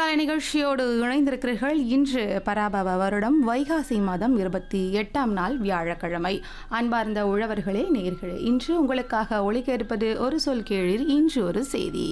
கலை நிகழ்ச்சியோடு இணைந்திருக்கிறீர்கள் இன்று பராபவ வருடம் வைகாசி மாதம் இருபத்தி எட்டாம் நாள் வியாழக்கிழமை அன்பார்ந்த உழவர்களே நேர்களே இன்று உங்களுக்காக ஒழிக்க இருப்பது ஒரு சொல் கீழில் இன்று ஒரு செய்தி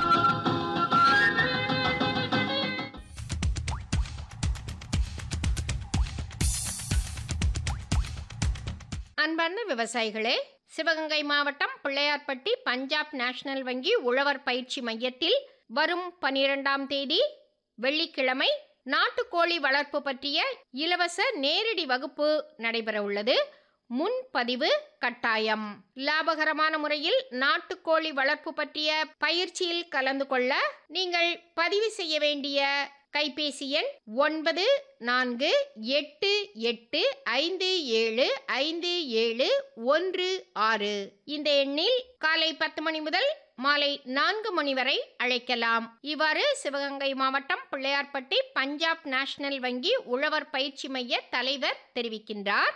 அன்பார்ந்த விவசாயிகளே சிவகங்கை மாவட்டம் பிள்ளையார்பட்டி பஞ்சாப் நேஷனல் வங்கி உழவர் பயிற்சி மையத்தில் வரும் பனிரெண்டாம் தேதி வெள்ளிக்கிழமை நாட்டுக்கோழி வளர்ப்பு பற்றிய இலவச நேரடி வகுப்பு நடைபெற உள்ளது முன்பதிவு கட்டாயம் லாபகரமான முறையில் நாட்டுக்கோழி வளர்ப்பு பற்றிய பயிற்சியில் கலந்து கொள்ள நீங்கள் பதிவு செய்ய வேண்டிய கைபேசி எண் ஒன்பது நான்கு எட்டு எட்டு ஐந்து ஏழு ஐந்து ஏழு ஒன்று ஆறு இந்த எண்ணில் காலை பத்து மணி முதல் மாலை நான்கு மணி வரை அழைக்கலாம் இவ்வாறு சிவகங்கை மாவட்டம் பிள்ளையார்பட்டி பஞ்சாப் நேஷனல் வங்கி உழவர் பயிற்சி மைய தலைவர் தெரிவிக்கின்றார்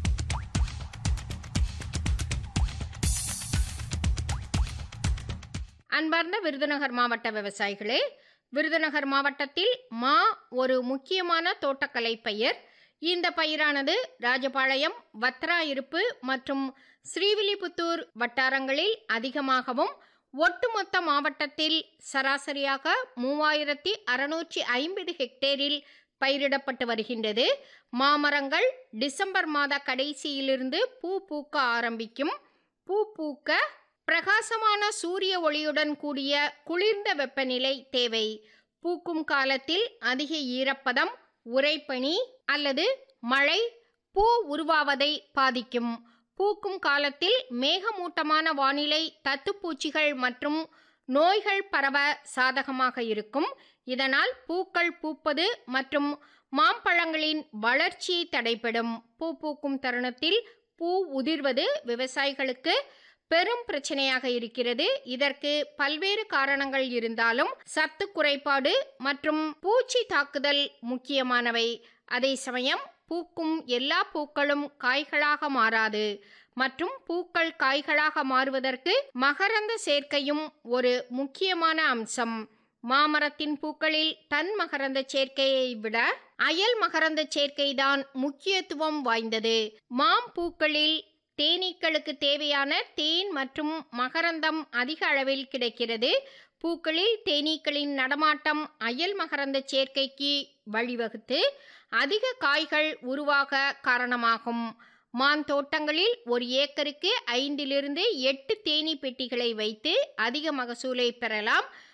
அன்பார்ந்த விருதுநகர் மாவட்ட விவசாயிகளே விருதுநகர் மாவட்டத்தில் மா ஒரு முக்கியமான தோட்டக்கலை பயிர் இந்த பயிரானது ராஜபாளையம் வத்ராயிருப்பு மற்றும் ஸ்ரீவில்லிபுத்தூர் வட்டாரங்களில் அதிகமாகவும் ஒட்டுமொத்த மாவட்டத்தில் சராசரியாக மூவாயிரத்தி அறுநூற்றி ஐம்பது ஹெக்டேரில் பயிரிடப்பட்டு வருகின்றது மாமரங்கள் டிசம்பர் மாத கடைசியிலிருந்து பூ பூக்க ஆரம்பிக்கும் பூ பூக்க பிரகாசமான சூரிய ஒளியுடன் கூடிய குளிர்ந்த வெப்பநிலை தேவை பூக்கும் காலத்தில் அதிக ஈரப்பதம் உறைபனி அல்லது மழை பூ உருவாவதை பாதிக்கும் பூக்கும் காலத்தில் மேகமூட்டமான வானிலை தத்துப்பூச்சிகள் மற்றும் நோய்கள் பரவ சாதகமாக இருக்கும் இதனால் பூக்கள் பூப்பது மற்றும் மாம்பழங்களின் வளர்ச்சி தடைபடும் பூ பூக்கும் தருணத்தில் பூ உதிர்வது விவசாயிகளுக்கு பெரும் பிரச்சனையாக இருக்கிறது இதற்கு பல்வேறு காரணங்கள் இருந்தாலும் சத்து குறைபாடு மற்றும் பூச்சி தாக்குதல் முக்கியமானவை அதே சமயம் பூக்கும் எல்லா பூக்களும் காய்களாக மாறாது மற்றும் பூக்கள் காய்களாக மாறுவதற்கு மகரந்த சேர்க்கையும் ஒரு முக்கியமான அம்சம் மாமரத்தின் பூக்களில் தன் மகரந்த சேர்க்கையை விட அயல் மகரந்த சேர்க்கைதான் முக்கியத்துவம் வாய்ந்தது மாம் பூக்களில் தேனீக்களுக்கு தேவையான தேன் மற்றும் மகரந்தம் அதிக அளவில் கிடைக்கிறது பூக்களில் தேனீக்களின் நடமாட்டம் அயல் மகரந்த சேர்க்கைக்கு வழிவகுத்து அதிக காய்கள் உருவாக காரணமாகும் மான் தோட்டங்களில் ஒரு ஏக்கருக்கு ஐந்திலிருந்து எட்டு தேனீ பெட்டிகளை வைத்து அதிக மகசூலை பெறலாம்